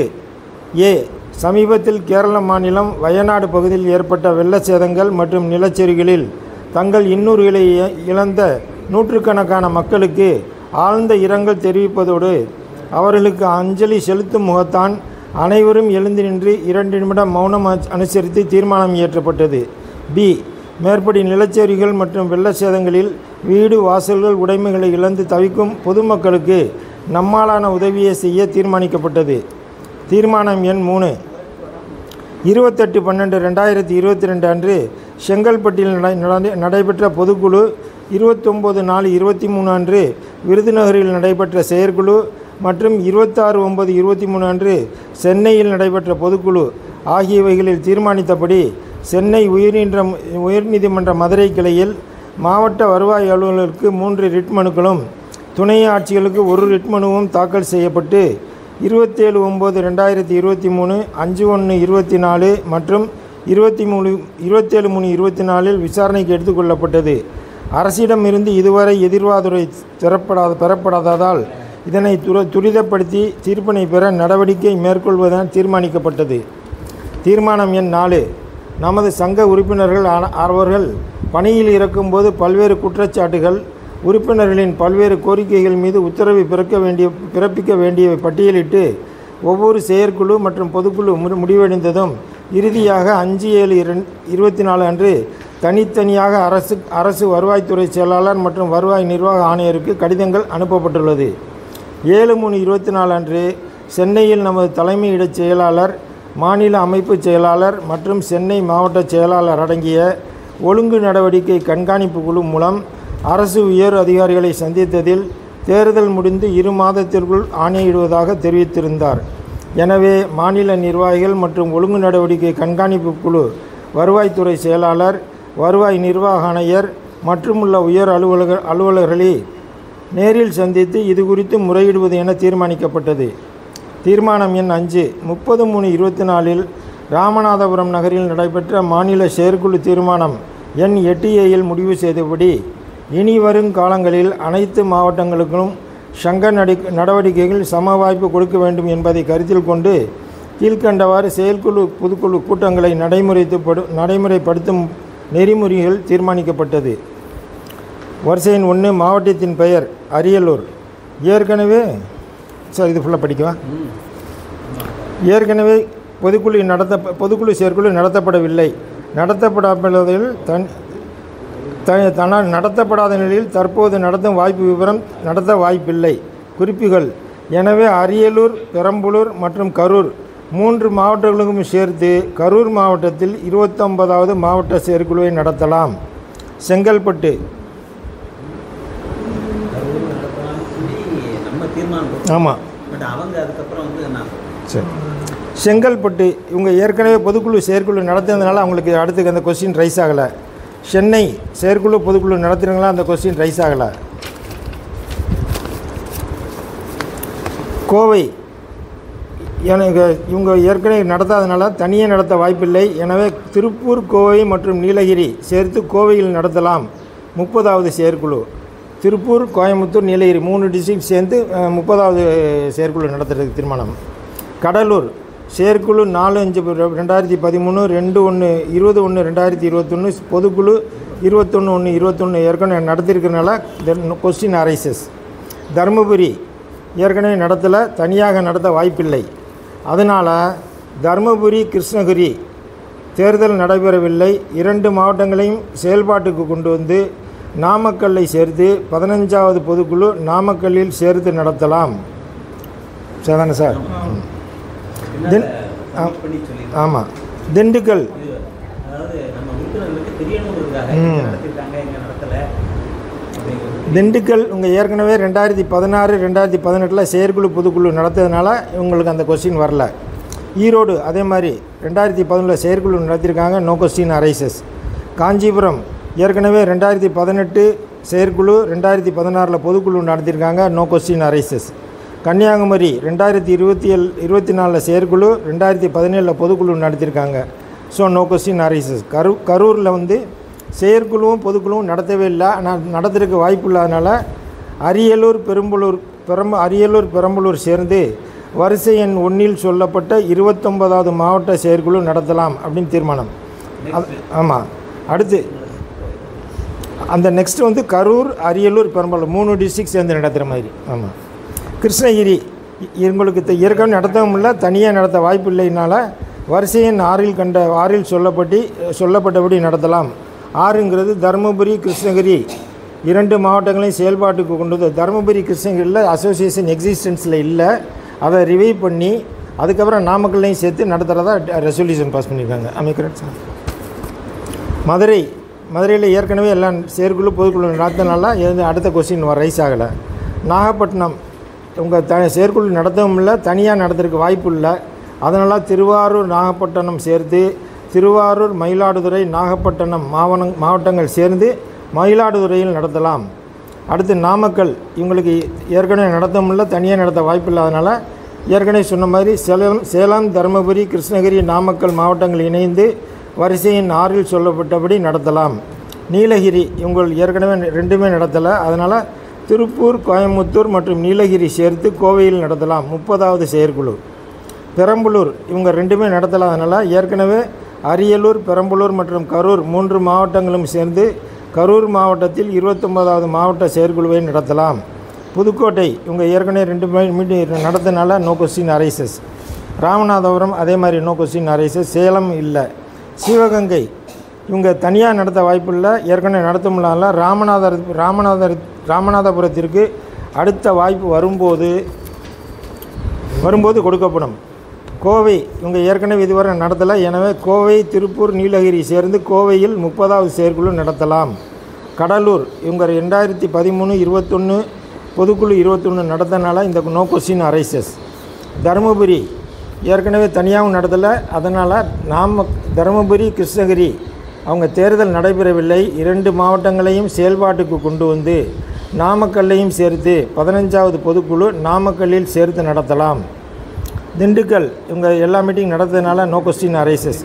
ஏ சமீபத்தில் கேரள மாநிலம் வயநாடு பகுதியில் ஏற்பட்ட வெள்ள சேதங்கள் மற்றும் நிலச்சரிவுகளில் தங்கள் இன்னுயிர்களை இ- இழந்த நூற்றுக்கணக்கான மக்களுக்கு ஆழ்ந்த இரங்கல் தெரிவிப்பதோடு அவர்களுக்கு அஞ்சலி செலுத்தும் முகத்தான் அனைவரும் எழுந்து நின்று இரண்டு நிமிடம் மௌனம் அ- அனுசரித்து தீர்மானம் இயற்றப்பட்டது பி மேற்படி நிலச்சரிவுகள் மற்றும் வெள்ள சேதங்களில் வீடு வாசல்கள் உடைமைகளை இழந்து தவிக்கும் பொதுமக்களுக்கு நம்மாலான உதவியை செய்ய தீர்மானிக்கப்பட்டது தீர்மானம் எண் மூணு இருபத்தெட்டு பன்னெண்டு ரெண்டாயிரத்தி இருபத்தி ரெண்டு அன்று செங்கல்பட்டில் நடை- நடை- நடைபெற்ற பொதுக்குழு இருபத்தொம்போது நாலு இருபத்தி மூணு அன்று விருதுநகரில் நடைபெற்ற செயற்குழு மற்றும் இருபத்தாறு ஒன்பது இருபத்தி மூணு அன்று சென்னையில் நடைபெற்ற பொதுக்குழு ஆகியவைகளில் தீர்மானித்தபடி சென்னை உயர்நீன்ற உயர்நீதிமன்ற மதுரை கிளையில் மாவட்ட வருவாய் அலுவலருக்கு மூன்று ரிட் மனுக்களும் துணை ஆட்சிகளுக்கு ஒரு ரிட் மனுவும் தாக்கல் செய்யப்பட்டு இருபத்தேழு ஒம்பது ரெண்டாயிரத்தி இருபத்தி மூணு அஞ்சு ஒன்று இருபத்தி நாலு மற்றும் இருபத்தி மூணு இருபத்தேழு மூணு இருபத்தி நாலில் விசாரணைக்கு எடுத்துக்கொள்ளப்பட்டது அரசிடமிருந்து இதுவரை எதிர்வாதுரை பெறப்படாத பெறப்படாததால் இதனை துர துரிதப்படுத்தி தீர்ப்பினை பெற நடவடிக்கை மேற்கொள்வதென தீர்மானிக்கப்பட்டது தீர்மானம் எண் நாலு நமது சங்க உறுப்பினர்கள் ஆன- அவர்கள் பணியில் இருக்கும்போது பல்வேறு குற்றச்சாட்டுகள் உறுப்பினர்களின் பல்வேறு கோரிக்கைகள் மீது உத்தரவை பிறக்க வேண்டிய பிறப்பிக்க வேண்டியவை பட்டியலிட்டு ஒவ்வொரு செயற்குழு மற்றும் பொதுக்குழு முடி- முடிவடைந்ததும் இறுதியாக அஞ்சு ஏழு இரண் இருபத்தி நாலு அன்று தனித்தனியாக அரசு அரசு வருவாய்த்துறை செயலாளர் மற்றும் வருவாய் நிர்வாக ஆணையருக்கு கடிதங்கள் அனுப்பப்பட்டுள்ளது ஏழு மூணு இருபத்தி நாலு அன்று சென்னையில் நமது தலைமையிடச் செயலாளர் மாநில அமைப்புச் செயலாளர் மற்றும் சென்னை மாவட்ட செயலாளர் அடங்கிய ஒழுங்கு நடவடிக்கை கண்காணிப்பு குழு மூலம் அரசு உயர் அதிகாரிகளை சந்தித்ததில் தேர்தல் முடிந்து இரு மாதத்திற்குள் ஆணையிடுவதாக தெரிவித்திருந்தார் எனவே மாநில நிர்வாகிகள் மற்றும் ஒழுங்கு நடவடிக்கை கண்காணிப்பு குழு வருவாய்த்துறை செயலாளர் வருவாய் நிர்வாக ஆணையர் மற்றும் உள்ள உயர் அலுவலக அலுவலர்களை நேரில் சந்தித்து இது குறித்து முறையிடுவது என தீர்மானிக்கப்பட்டது தீர்மானம் எண் அஞ்சு முப்பது மூணு இருபத்தி நாலில் ராமநாதபுரம் நகரில் நடைபெற்ற மாநில செயற்குழு தீர்மானம் எண் எட்டு ஏயில் முடிவு செய்தபடி இனி வரும் காலங்களில் அனைத்து மாவட்டங்களுக்கும் சங்க நடி நடவடிக்கைகள் சம வாய்ப்பு கொடுக்க வேண்டும் என்பதை கருத்தில் கொண்டு கீழ்க்கண்டவாறு செயற்குழு பொதுக்குழு கூட்டங்களை நடைமுறைத்துப்படு நடைமுறைப்படுத்தும் நெறிமுறைகள் தீர்மானிக்கப்பட்டது வரிசையின் ஒன்று மாவட்டத்தின் பெயர் அரியலூர் ஏற்கனவே சார் இது ஃபுல்லாக படிக்கவா ஏற்கனவே பொதுக்குழு நடத்த பொதுக்குழு செயற்குழு நடத்தப்படவில்லை நடத்தப்படாததில் தன் த தன நடத்தப்படாத நிலையில் தற்போது நடத்தும் வாய்ப்பு விவரம் நடத்த வாய்ப்பில்லை குறிப்புகள் எனவே அரியலூர் பெரம்பலூர் மற்றும் கரூர் மூன்று மாவட்டங்களுக்கும் சேர்த்து கரூர் மாவட்டத்தில் இருபத்தொன்பதாவது மாவட்ட செயற்குழுவை நடத்தலாம் செங்கல்பட்டு கரூர் நடத்தலாம்னு சொல்லி நம்ம தீர்மானம் போட்டோம் ஆமாம் பட் அவங்க அதுக்கப்புறம் வந்து நான் சரி செங்கல்பட்டு இவங்க ஏற்கனவே பொதுக்குழு செயற்குழு நடத்துனதுனால அவங்களுக்கு அடுத்து அந்த கொஸ்டின் ரைஸ் ஆகலை சென்னை செயற்குழு பொதுக்குழு நடத்துறீங்களா அந்த கொஸ்டின் ரைஸ் ஆகலை கோவை எனக்கு இவங்க ஏற்கனவே நடத்தாதனால தனியே நடத்த வாய்ப்பில்லை எனவே திருப்பூர் கோவை மற்றும் நீலகிரி சேர்த்து கோவையில் நடத்தலாம் முப்பதாவது செயற்குழு திருப்பூர் கோயம்புத்தூர் நீலகிரி மூணு டிஸ்ட்ரிக்ட் சேர்ந்து அஹ், முப்பதாவது செயற்குழு நடத்துறதுக்கு தீர்மானம் கடலூர் செயற்குழு நாலு அஞ்சு ரெ- ரெண்டாயிரத்தி பதிமூணு ரெண்டு ஒன்று இருபது ஒன்று ரெண்டாயிரத்தி இருபத்தொன்று பொதுக்குழு இருபத்தொன்று ஒன்று இருபத்தொன்று ஏற்கனவே நடத்திருக்கிறனால கொஸ்டின் அரைசஸ் தருமபுரி ஏற்கனவே நடத்தலை தனியாக நடத்த வாய்ப்பில்லை அதனால் தருமபுரி கிருஷ்ணகிரி தேர்தல் நடைபெறவில்லை இரண்டு மாவட்டங்களையும் செயல்பாட்டுக்கு கொண்டு வந்து நாமக்கல்லை சேர்த்து பதினஞ்சாவது பொதுக்குழு நாமக்கல்லில் சேர்த்து நடத்தலாம் சரிதானே சார் ம். தென் ஆ- பண்ணி சொல்லி ஆமாம் திண்டுக்கல் இது அதாவது நம்ம உறுப்பினர்களுக்கு தெரியணுங்கிறதுக்காக ம். இங்க நடத்திருக்காங்க இங்கே நடத்தலை அப்படிங்கிறது திண்டுக்கல் உங்கள் ஏற்கனவே ரெண்டாயிரத்தி பதினாறு ரெண்டாயிரத்தி பதினெட்டில் செயற்குழு பொதுக்குழு நடத்ததுனால உங்களுக்கு அந்த கொஸ்டின் வரல ஈரோடு அதே மாதிரி ரெண்டாயிரத்தி பதினொன்றில் செயற்குழு நடத்தியிருக்காங்க நோ கொஸ்டின் அரைசஸ் காஞ்சிபுரம் ஏற்கனவே ரெண்டாயிரத்தி பதினெட்டு செயற்குழு ரெண்டாயிரத்தி பதினாறில் பொதுக்குழு நடத்தியிருக்காங்க நோ கொஸ்டின் அரைசஸ் கன்னியாகுமரி ரெண்டாயிரத்தி இருபத்தி ஏழு இருபத்தி நாலில் செயற்குழு ரெண்டாயிரத்தி பதினேழில் பொதுக்குழு நடத்தியிருக்காங்க ஸோ நோ கொஸ்டின் அரைசஸ் கரூ கரூரில் வந்து செயற்குழுவும் பொதுக்குழுவும் நடத்தவே இல்லை ஆனால் நடத்துறதுக்கு வாய்ப்பு இல்லாதனால அரியலூர் பெரம்பலூர் பெரம்ப அரியலூர் பெரம்பலூர் சேர்ந்து வரிசை எண் ஒன்றில் சொல்லப்பட்ட இருபத்தொன்பதாவது மாவட்ட செயற்குழு நடத்தலாம் அப்படின்னு தீர்மானம் ஆமாம் அடுத்து அந்த நெக்ஸ்ட் வந்து கரூர் அரியலூர் பெரம்பலூர் மூணு டிஸ்ட்ரிக்ட் சேர்ந்து நடத்துகிற மாதிரி ஆமாம் கிருஷ்ணகிரி இ- இவங்களுக்கு த- ஏற்கனவே நடத்தவும் இல்லை தனியாக நடத்த வாய்ப்பு இல்லைனால வரிசையின் ஆறில் கண்ட ஆறில் சொல்லப்பட்டு சொல்லப்பட்டபடி நடத்தலாம் ஆறுங்கிறது தருமபுரி கிருஷ்ணகிரி இரண்டு மாவட்டங்களையும் செயல்பாட்டுக்கு கொண்டு வந்து தருமபுரி கிருஷ்ணகிரியில் அசோசியேஷன் எக்ஸிஸ்டன்ஸில் இல்லை அதை ரிவைவ் பண்ணி அதுக்கப்புறம் நாமக்கல்லையும் சேர்த்து நடத்துகிறதா ரெசல்யூஷன் பாஸ் பண்ணியிருக்காங்க அமைக்கிறேன் சார் மதுரை மதுரையில் ஏற்கனவே எல்லாம் செயற்குழு பொதுக்குழு நடத்தினால எது அடுத்த கொஸ்டின் ரைஸ் ஆகலை நாகப்பட்டினம் உங்கள் த செயற்குழு நடத்தவும் இல்லை தனியாக நடத்துறதுக்கு வாய்ப்பு இல்லை அதனால் திருவாரூர் நாகப்பட்டினம் சேர்த்து திருவாரூர் மயிலாடுதுறை நாகப்பட்டினம் மாவன மாவட்டங்கள் சேர்ந்து மயிலாடுதுறையில் நடத்தலாம் அடுத்து நாமக்கல் இவங்களுக்கு ஏற்கனவே நடத்த முடியல தனியாக நடத்த வாய்ப்பு இல்லாதனால ஏற்கனவே சொன்ன மாதிரி சேலம் சேலம் தருமபுரி கிருஷ்ணகிரி நாமக்கல் மாவட்டங்கள் இணைந்து வரிசையின் ஆறில் சொல்லப்பட்டபடி நடத்தலாம் நீலகிரி இவங்கள் ஏற்கனவே ரெண்டுமே நடத்தலை அதனால் திருப்பூர் கோயம்புத்தூர் மற்றும் நீலகிரி சேர்த்து கோவையில் நடத்தலாம் முப்பதாவது செயற்குழு பெரம்பலூர் இவங்க ரெண்டுமே நடத்தலாதனால ஏற்கனவே அரியலூர் பெரம்பலூர் மற்றும் கரூர் மூன்று மாவட்டங்களும் சேர்ந்து கரூர் மாவட்டத்தில் இருபத்தொன்பதாவது மாவட்ட செயற்குழுவை நடத்தலாம் புதுக்கோட்டை இவங்க ஏற்கனவே ரெண்டு மீட்டிங் நடத்தினால நோ கொஸ்டின் அரைசஸ் ராமநாதபுரம் அதே மாதிரி நோ கொஸ்டின் அரைசஸ் சேலம் இல்லை சிவகங்கை இவங்க தனியாக நடத்த வாய்ப்பில்லை ஏற்கனவே நடத்த முடியல ராமநாதர் ராமநாதர் ராமநாதபுரத்திற்கு அடுத்த வாய்ப்பு வரும்போது வரும்போது கொடுக்கப்படும் கோவை இவங்க ஏற்கனவே இதுவரை நடத்தலை எனவே கோவை திருப்பூர் நீலகிரி சேர்ந்து கோவையில் முப்பதாவது செயற்குழு நடத்தலாம் கடலூர் இவங்க ரெண்டாயிரத்தி பதிமூணு இருபத்தொன்று பொதுக்குழு இருபத்தொன்று நடத்தனால இந்த நோ கொஸ்டின் அரைசஸ் தருமபுரி ஏற்கனவே தனியாகவும் நடத்தலை அதனால் நாம் தருமபுரி கிருஷ்ணகிரி அவங்க தேர்தல் நடைபெறவில்லை இரண்டு மாவட்டங்களையும் செயல்பாட்டுக்கு கொண்டு வந்து நாமக்கல்லையும் சேர்த்து பதினஞ்சாவது பொதுக்குழு நாமக்கல்லில் சேர்த்து நடத்தலாம் திண்டுக்கல் இவங்க எல்லா மீட்டிங் நடத்ததுனால நோ கொஸ்டின் அரைசஸ்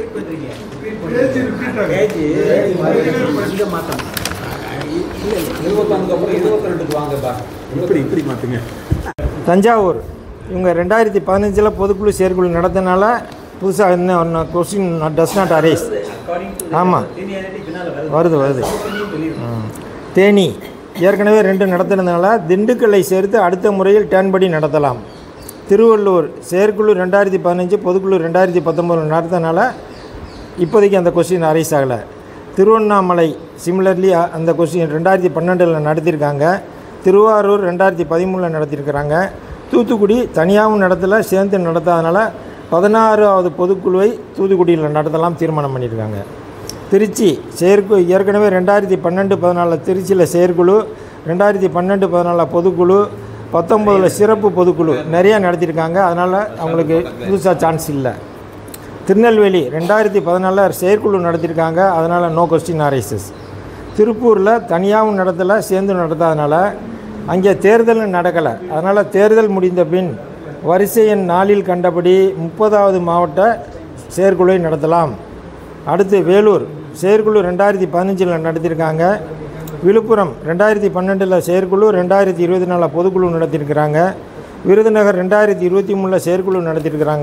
பேஜ் இங்கே மாற்றணும் இருபத்தொன்னுக்கு அப்புறம் இருபத்தி ரெண்டுக்கு வாங்கப்பா இப்படி இப்படி மாற்றுங்க தஞ்சாவூர் இவங்க ரெண்டாயிரத்தி பதினஞ்சில் பொதுக்குழு செயற்குழு நடத்தினால புதுசாக இன்னும் question does not arise according to ஆமாம் சீனியாரிட்டி பின்னால் வருது வருது வருது சொல்லியிருக்கோம் ம். தேனி ஏற்கனவே ரெண்டு நடத்துனதுனால திண்டுக்கல்லை சேர்த்து அடுத்த முறையில் டேன்படி நடத்தலாம் திருவள்ளூர் செயற்குழு ரெண்டாயிரத்தி பதினஞ்சு பொதுக்குழு ரெண்டாயிரத்தி பத்தொம்போது நடத்தினால இப்போதைக்கு அந்த கொஸ்டின் அரைஸ் ஆகலை திருவண்ணாமலை சிமிலர்லி அந்த கொஸ்டின் ரெண்டாயிரத்தி பன்னெண்டில் நடத்தியிருக்காங்க திருவாரூர் ரெண்டாயிரத்தி பதிமூணில் நடத்தியிருக்கிறாங்க தூத்துக்குடி தனியாகவும் நடத்தல சேர்ந்து நடத்தாதனால பதினாறாவது பொதுக்குழுவை தூத்துக்குடியில் நடத்தலாம் தீர்மானம் பண்ணியிருக்காங்க திருச்சி செயற்குழு ஏற்கனவே ரெண்டாயிரத்தி பன்னெண்டு பதினாலில் திருச்சியில் செயற்குழு ரெண்டாயிரத்தி பன்னெண்டு பதினாலில் பொதுக்குழு பத்தொம்போதில் சிறப்பு பொதுக்குழு நிறையா நடத்தியிருக்காங்க அதனால் அவங்களுக்கு புதுசாக சான்ஸ் இல்லை திருநெல்வேலி ரெண்டாயிரத்தி பதினாலில் செயற்குழு நடத்தியிருக்காங்க அதனால் நோ கொஸ்டின் ஆர்எஸ்எஸ் திருப்பூரில் தனியாகவும் நடத்தலை சேர்ந்து நடத்தாதனால அங்கே தேர்தல் நடக்கலை அதனால் தேர்தல் முடிந்த பின் வரிசை எண் நாளில் கண்டபடி முப்பதாவது மாவட்ட செயற்குழுவை நடத்தலாம் அடுத்து வேலூர் செயற்குழு ரெண்டாயிரத்தி பதினஞ்சில் நடத்தியிருக்காங்க விழுப்புரம் ரெண்டாயிரத்தி பன்னெண்டில் செயற்குழு ரெண்டாயிரத்தி இருபத்தி நாலில் பொதுக்குழு நடத்தியிருக்கிறாங்க விருதுநகர் ரெண்டாயிரத்தி இருபத்தி மூணில் செயற்குழு நடத்தியிருக்கிறாங்க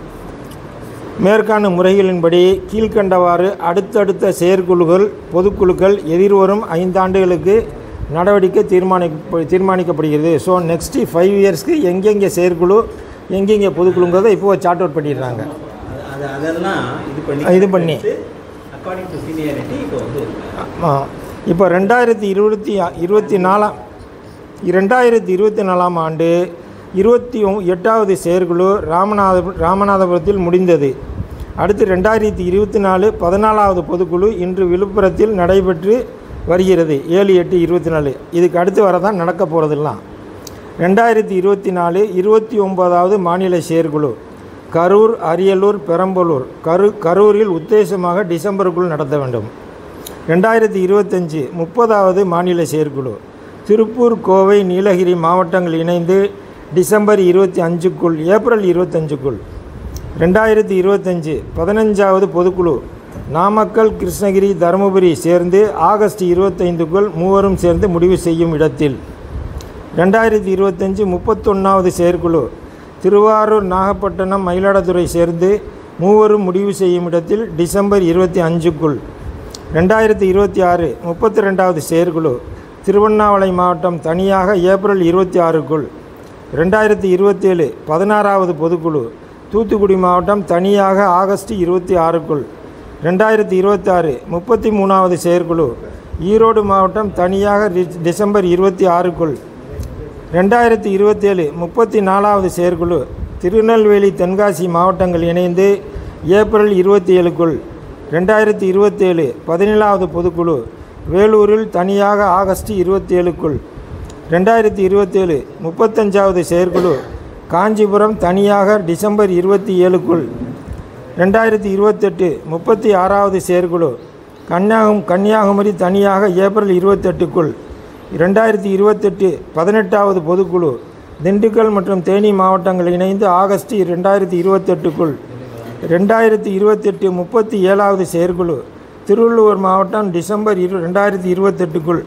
மேற்கான முறைகளின்படி கீழ்க்கண்டவாறு அடுத்தடுத்த செயற்குழுக்கள் பொதுக்குழுக்கள் எதிர்வரும் ஐந்தாண்டுகளுக்கு நடவடிக்கை தீர்மானிக்க தீர்மானிக்கப்படுகிறது ஸோ நெக்ஸ்ட்டு ஃபைவ் இயர்ஸ்க்கு எங்கெங்கே செயற்குழு எங்கெங்கே பொதுக்குழுங்கிறத இப்போ சார்ட் அவுட் பண்ணிடுறாங்க அது அதெல்லாம் இது பண்ணி இது பண்ணி. அக்கார்டிங் டு சீனியாரிட்டி இப்போ வந்து ஆமாம் இப்போ ரெண்டாயிரத்தி இருபத்தி இருபத்தி நாலாம் ரெண்டாயிரத்தி இருபத்தி நாலாம் ஆண்டு இருபத்தி ஒ- எட்டாவது செயற்குழு ராமநாத ராமநாதபுரத்தில் முடிந்தது அடுத்து ரெண்டாயிரத்தி இருபத்தி நாலு பதினாலாவது பொதுக்குழு இன்று விழுப்புரத்தில் நடைபெற்று வருகிறது ஏழு எட்டு இருபத்தி நாலு இதுக்கு அடுத்து வர தான் நடக்க போகிறதெல்லாம் ரெண்டாயிரத்தி இருபத்தி நாலு இருபத்தி ஒன்பதாவது மாநில செயற்குழு கரூர் அரியலூர் பெரம்பலூர் கரு கரூரில் உத்தேசமாக டிசம்பருக்குள் நடத்த வேண்டும் ரெண்டாயிரத்தி இருபத்தஞ்சு முப்பதாவது மாநில செயற்குழு திருப்பூர் கோவை நீலகிரி மாவட்டங்கள் இணைந்து டிசம்பர் இருபத்தி அஞ்சுக்குள் ஏப்ரல் இருபத்தஞ்சுக்குள் ரெண்டாயிரத்தி இருபத்தஞ்சு பதினஞ்சாவது பொதுக்குழு நாமக்கல் கிருஷ்ணகிரி தருமபுரி சேர்ந்து ஆகஸ்ட் இருபத்தைந்துக்குள் மூவரும் சேர்ந்து முடிவு செய்யும் இடத்தில் ரெண்டாயிரத்தி இருபத்தஞ்சி முப்பத்தொன்னாவது செயற்குழு திருவாரூர் நாகப்பட்டினம் மயிலாடுதுறை சேர்ந்து மூவரும் முடிவு செய்யும் இடத்தில் டிசம்பர் இருபத்தி அஞ்சுக்குள் ரெண்டாயிரத்தி இருபத்தி ஆறு முப்பத்தி ரெண்டாவது செயற்குழு திருவண்ணாமலை மாவட்டம் தனியாக ஏப்ரல் இருபத்தி ஆறுக்குள் ரெண்டாயிரத்தி இருபத்தேழு பதினாறாவது பொதுக்குழு தூத்துக்குடி மாவட்டம் தனியாக ஆகஸ்ட் இருபத்தி ஆறுக்குள் ரெண்டாயிரத்தி இருபத்தாறு முப்பத்தி மூணாவது செயற்குழு ஈரோடு மாவட்டம் தனியாக டி- டிசம்பர் இருபத்தி ஆறுக்குள் ரெண்டாயிரத்தி இருபத்தேழு முப்பத்தி நாலாவது செயற்குழு திருநெல்வேலி தென்காசி மாவட்டங்கள் இணைந்து ஏப்ரல் இருபத்தி ஏழுக்குள் ரெண்டாயிரத்தி இருபத்தேழு பதினேழாவது பொதுக்குழு வேலூரில் தனியாக ஆகஸ்ட் இருபத்தி ஏழுக்குள் ரெண்டாயிரத்தி இருபத்தேழு முப்பத்தஞ்சாவது செயற்குழு காஞ்சிபுரம் தனியாக டிசம்பர் இருபத்தி ஏழுக்குள் ரெண்டாயிரத்தி இருபத்தெட்டு முப்பத்தி ஆறாவது செயற்குழு கன்னியாகும் கன்னியாகுமரி தனியாக ஏப்ரல் இருபத்தெட்டுக்குள் ரெண்டாயிரத்தி இருபத்தெட்டு பதினெட்டாவது பொதுக்குழு திண்டுக்கல் மற்றும் தேனி மாவட்டங்கள் இணைந்து ஆகஸ்ட் ரெண்டாயிரத்தி இருபத்தெட்டுக்குள் ரெண்டாயிரத்தி இருபத்தெட்டு முப்பத்தி ஏழாவது செயற்குழு திருவள்ளூர் மாவட்டம் டிசம்பர் இரு ரெண்டாயிரத்தி இருபத்தெட்டுக்குள்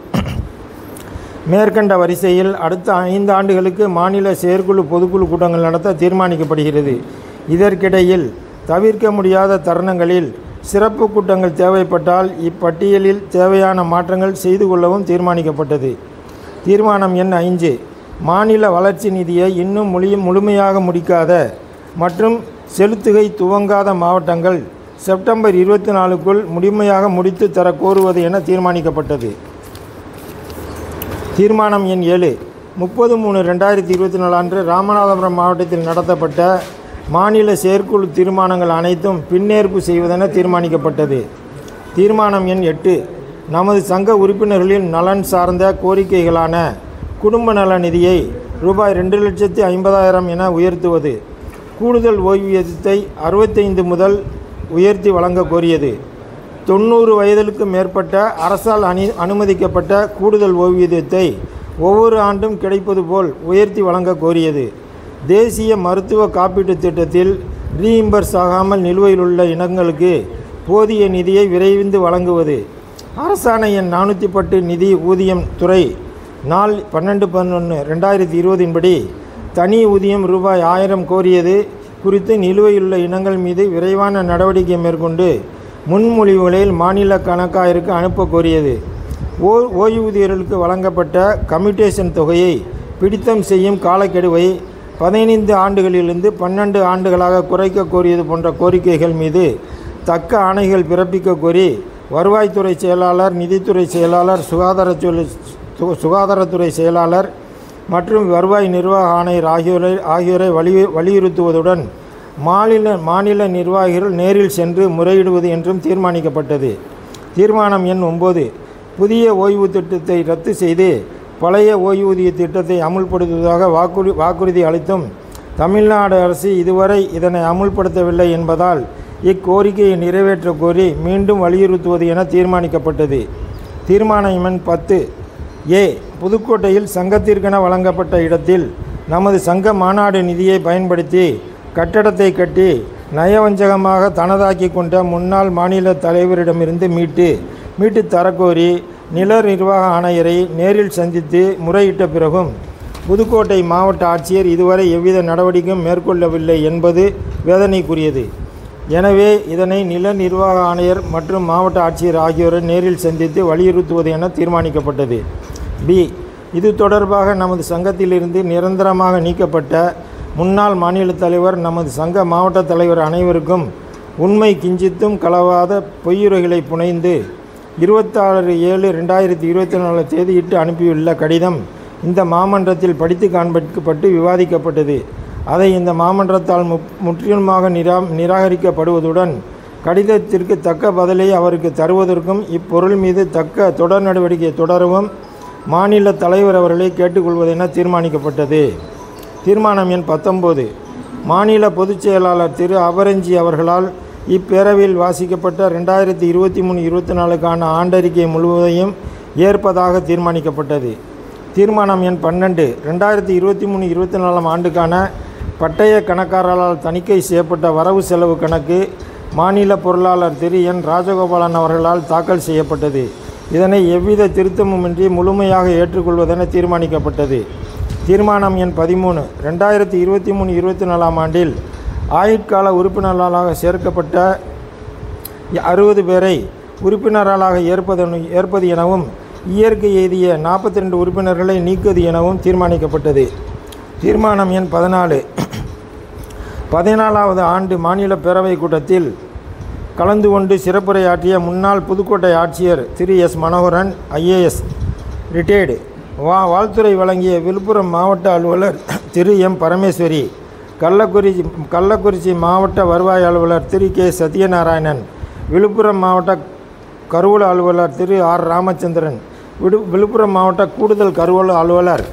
மேற்கண்ட வரிசையில் அடுத்த ஐந்து ஆண்டுகளுக்கு மாநில செயற்குழு பொதுக்குழு கூட்டங்கள் நடத்த தீர்மானிக்கப்படுகிறது இதற்கிடையில் தவிர்க்க முடியாத தருணங்களில் சிறப்பு கூட்டங்கள் தேவைப்பட்டால் இப்பட்டியலில் தேவையான மாற்றங்கள் செய்து கொள்ளவும் தீர்மானிக்கப்பட்டது தீர்மானம் எண் ஐந்து மாநில வளர்ச்சி நிதியை இன்னும் முழு முழுமையாக முடிக்காத மற்றும் செலுத்துகை துவங்காத மாவட்டங்கள் செப்டம்பர் இருபத்தி நாலுக்குள் முழுமையாக முடித்து தர கோருவது என தீர்மானிக்கப்பட்டது தீர்மானம் எண் ஏழு முப்பது மூணு ரெண்டாயிரத்தி இருபத்தி நாலு அன்று ராமநாதபுரம் மாவட்டத்தில் நடத்தப்பட்ட மாநில செயற்குழு தீர்மானங்கள் அனைத்தும் பின்னேற்பு செய்வதென தீர்மானிக்கப்பட்டது தீர்மானம் எண் எட்டு நமது சங்க உறுப்பினர்களின் நலன் சார்ந்த கோரிக்கைகளான குடும்ப நல நிதியை ரூபாய் ரெண்டு லட்சத்தி ஐம்பதாயிரம் என உயர்த்துவது கூடுதல் ஓய்வூதியத்தை அறுபத்தைந்து முதல் உயர்த்தி வழங்க கோரியது தொண்ணூறு வயதிற்கு மேற்பட்ட அரசால் அனி அனுமதிக்கப்பட்ட கூடுதல் ஓய்வூதியத்தை ஒவ்வொரு ஆண்டும் கிடைப்பது போல் உயர்த்தி வழங்க கோரியது தேசிய மருத்துவ காப்பீட்டுத் திட்டத்தில் ரீஇம்பர்ஸ் ஆகாமல் நிலுவையில் உள்ள இனங்களுக்கு போதிய நிதியை விரைந்து வழங்குவது அரசாணை எண் நானூற்றி பத்து நிதி ஊதியம் துறை நாள் பன்னெண்டு பதினொன்று ரெண்டாயிரத்தி இருபதின்படி தனி ஊதியம் ரூபாய் ஆயிரம் கோரியது குறித்து நிலுவையுள்ள இனங்கள் மீது விரைவான நடவடிக்கை மேற்கொண்டு முன்மொழிவுகளில் மாநில கணக்காயிற்கு அனுப்ப கோரியது ஓ ஓய்வூதியர்களுக்கு வழங்கப்பட்ட கம்யூட்டேஷன் தொகையை பிடித்தம் செய்யும் காலக்கெடுவை பதினைந்து ஆண்டுகளிலிருந்து பன்னெண்டு ஆண்டுகளாக குறைக்க கோரியது போன்ற கோரிக்கைகள் மீது தக்க ஆணைகள் பிறப்பிக்க கோரி வருவாய்த்துறை செயலாளர் நிதித்துறை செயலாளர் சுகாதாரத்துறை சு- சுகாதாரத்துறை செயலாளர் மற்றும் வருவாய் நிர்வாக ஆணையர் ஆகியோரை ஆகியோரை வலி வலியுறுத்துவதுடன் மாநில மாநில நிர்வாகிகள் நேரில் சென்று முறையிடுவது என்றும் தீர்மானிக்கப்பட்டது தீர்மானம் எண் ஒம்பது புதிய ஓய்வு திட்டத்தை ரத்து செய்து பழைய ஓய்வூதிய திட்டத்தை அமுல்படுத்துவதாக வாக்குறு வாக்குறுதி அளித்தும் தமிழ்நாடு அரசு இதுவரை இதனை அமுல்படுத்தவில்லை என்பதால் இக்கோரிக்கையை நிறைவேற்ற கோரி மீண்டும் வலியுறுத்துவது என தீர்மானிக்கப்பட்டது தீர்மானம் எண் பத்து ஏ புதுக்கோட்டையில் சங்கத்திற்கென வழங்கப்பட்ட இடத்தில் நமது சங்க மாநாடு நிதியை பயன்படுத்தி கட்டடத்தை கட்டி நயவஞ்சகமாக தனதாக்கி கொண்ட முன்னாள் மாநில தலைவரிடமிருந்து மீட்டு மீட்டு தரக்கோரி நில நிர்வாக ஆணையரை நேரில் சந்தித்து முறையிட்ட பிறகும் புதுக்கோட்டை மாவட்ட ஆட்சியர் இதுவரை எவ்வித நடவடிக்கையும் மேற்கொள்ளவில்லை என்பது வேதனைக்குரியது எனவே இதனை நில நிர்வாக ஆணையர் மற்றும் மாவட்ட ஆட்சியர் ஆகியோரை நேரில் சந்தித்து வலியுறுத்துவது என தீர்மானிக்கப்பட்டது பி இது தொடர்பாக நமது சங்கத்திலிருந்து நிரந்தரமாக நீக்கப்பட்ட முன்னாள் மாநில தலைவர் நமது சங்க மாவட்ட தலைவர் அனைவருக்கும் உண்மை கிஞ்சித்தும் கலவாத பொய்யுரைகளை புனைந்து இருபத்தாறு ஏழு ரெண்டாயிரத்தி இருபத்தி நாலு தேதியிட்டு அனுப்பியுள்ள கடிதம் இந்த மாமன்றத்தில் படித்து காண்பிக்கப்பட்டு விவாதிக்கப்பட்டது அதை இந்த மாமன்றத்தால் மு முற்றிலுமாக நிரா நிராகரிக்கப்படுவதுடன் கடிதத்திற்கு தக்க பதிலை அவருக்கு தருவதற்கும் இப்பொருள் மீது தக்க தொடர் நடவடிக்கை தொடரவும் மாநில தலைவர் அவர்களை கேட்டுக்கொள்வதென தீர்மானிக்கப்பட்டது தீர்மானம் எண் பத்தொம்போது மாநில பொதுச் செயலாளர் திரு அபரஞ்சி அவர்களால் இப்பேரவையில் வாசிக்கப்பட்ட ரெண்டாயிரத்தி இருபத்தி மூணு இருபத்தி நாலுக்கான ஆண்டறிக்கை முழுவதையும் ஏற்பதாக தீர்மானிக்கப்பட்டது தீர்மானம் எண் பன்னெண்டு ரெண்டாயிரத்தி இருபத்தி மூணு இருபத்தி நாலாம் ஆண்டுக்கான பட்டய கணக்காரரால் தணிக்கை செய்யப்பட்ட வரவு செலவு கணக்கு மாநில பொருளாளர் திரு என் ராஜகோபாலன் அவர்களால் தாக்கல் செய்யப்பட்டது இதனை எவ்வித திருத்தமுமின்றி முழுமையாக ஏற்றுக்கொள்வதென தீர்மானிக்கப்பட்டது தீர்மானம் எண் பதிமூணு ரெண்டாயிரத்தி இருபத்தி மூணு இருபத்தி நாலாம் ஆண்டில் ஆயுட்கால உறுப்பினர்களாக சேர்க்கப்பட்ட அறுபது பேரை உறுப்பினர்களாக ஏற்பது ஏற்பது எனவும் இயற்கை எய்திய நாற்பத்தி ரெண்டு உறுப்பினர்களை நீக்குவது எனவும் தீர்மானிக்கப்பட்டது தீர்மானம் எண் பதினாலு பதினாலாவது ஆண்டு மாநில பேரவைக் கூட்டத்தில் கலந்து கொண்டு சிறப்புரையாற்றிய முன்னாள் புதுக்கோட்டை ஆட்சியர் Thiru S Manoharan IAS retired வா வாழ்த்துறை வழங்கிய விழுப்புரம் மாவட்ட அலுவலர் திரு எம் பரமேஸ்வரி கள்ளக்குறிச்சி கள்ளக்குறிச்சி மாவட்ட வருவாய் அலுவலர் திரு கே சத்யநாராயணன் விழுப்புரம் மாவட்ட கருவூல அலுவலர் திரு ஆர் ராமச்சந்திரன் விடு விழுப்புரம் மாவட்ட கூடுதல் கருவூல அலுவலர்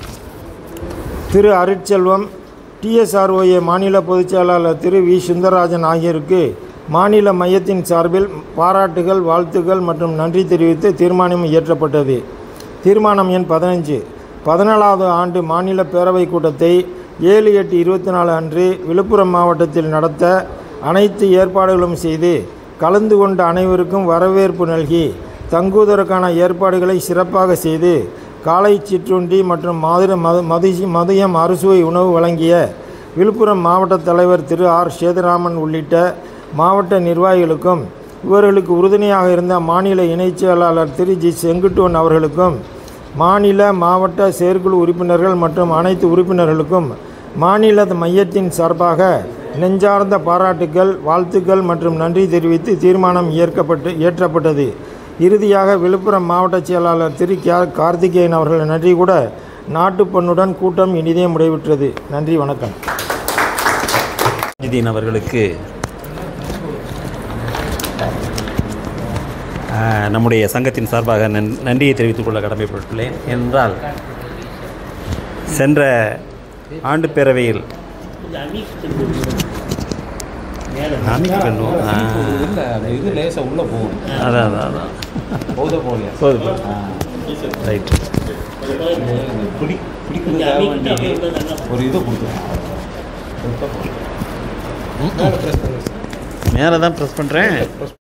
திரு அருட்செல்வம் டிஎஸ்ஆர்ஓஏ மாநில பொதுச் செயலாளர் திரு வி சுந்தரராஜன் ஆகியோருக்கு மாநில மையத்தின் சார்பில் பாராட்டுகள் வாழ்த்துக்கள் மற்றும் நன்றி தெரிவித்து தீர்மானம் இயற்றப்பட்டது தீர்மானம் எண் பதினஞ்சு பதினாலாவது ஆண்டு மாநில பேரவைக் கூட்டத்தை ஏழு எட்டு இருபத்தி நாலு அன்று விழுப்புரம் மாவட்டத்தில் நடத்த அனைத்து ஏற்பாடுகளும் செய்து கலந்து கொண்ட அனைவருக்கும் வரவேற்பு நல்கி தங்குவதற்கான ஏற்பாடுகளை சிறப்பாக செய்து காலை சிற்றுண்டி மற்றும் மாதிரி மது மதி மதியம் அறுசுவை உணவு வழங்கிய விழுப்புரம் மாவட்ட தலைவர் திரு ஆர் சேதுராமன் உள்ளிட்ட மாவட்ட நிர்வாகிகளுக்கும் இவர்களுக்கு உறுதுணையாக இருந்த மாநில இணைச் செயலாளர் திரு ஜி செங்குட்டுவன் அவர்களுக்கும் மாநில மாவட்ட செயற்குழு உறுப்பினர்கள் மற்றும் அனைத்து உறுப்பினர்களுக்கும் மாநில மையத்தின் சார்பாக நெஞ்சார்ந்த பாராட்டுக்கள் வாழ்த்துக்கள் மற்றும் நன்றி தெரிவித்து தீர்மானம் ஏற்கப்பட்டு இயற்றப்பட்டது இறுதியாக விழுப்புரம் மாவட்ட செயலாளர் திரு கே கார்த்திகேயன் அவர்கள் நன்றி கூட நாட்டுப்பண்ணுடன் கூட்டம் இனிதே முடிவுற்றது நன்றி வணக்கம் ஜிதீன் அவர்களுக்கு ஆஹ், நம்முடைய சங்கத்தின் சார்பாக நன் நன்றியை தெரிவித்துக் கொள்ள கடமைப்பட்டுள்ளேன் என்றால் சென்ற ஆண்டு பேரவையில் அமைக்கணும் ஆ, இல்லை அந்த இது லேசாக உள்ளே போகணும் அதான் அதான் அதான் போத போகலையா போதும் ரைட் பிடி பிடிக்கிறதுக்காக வேண்டி ஒரு இதை கொடுத்துருவோம் மேலே தான் ப்ரெஸ் பண்ணுறேன்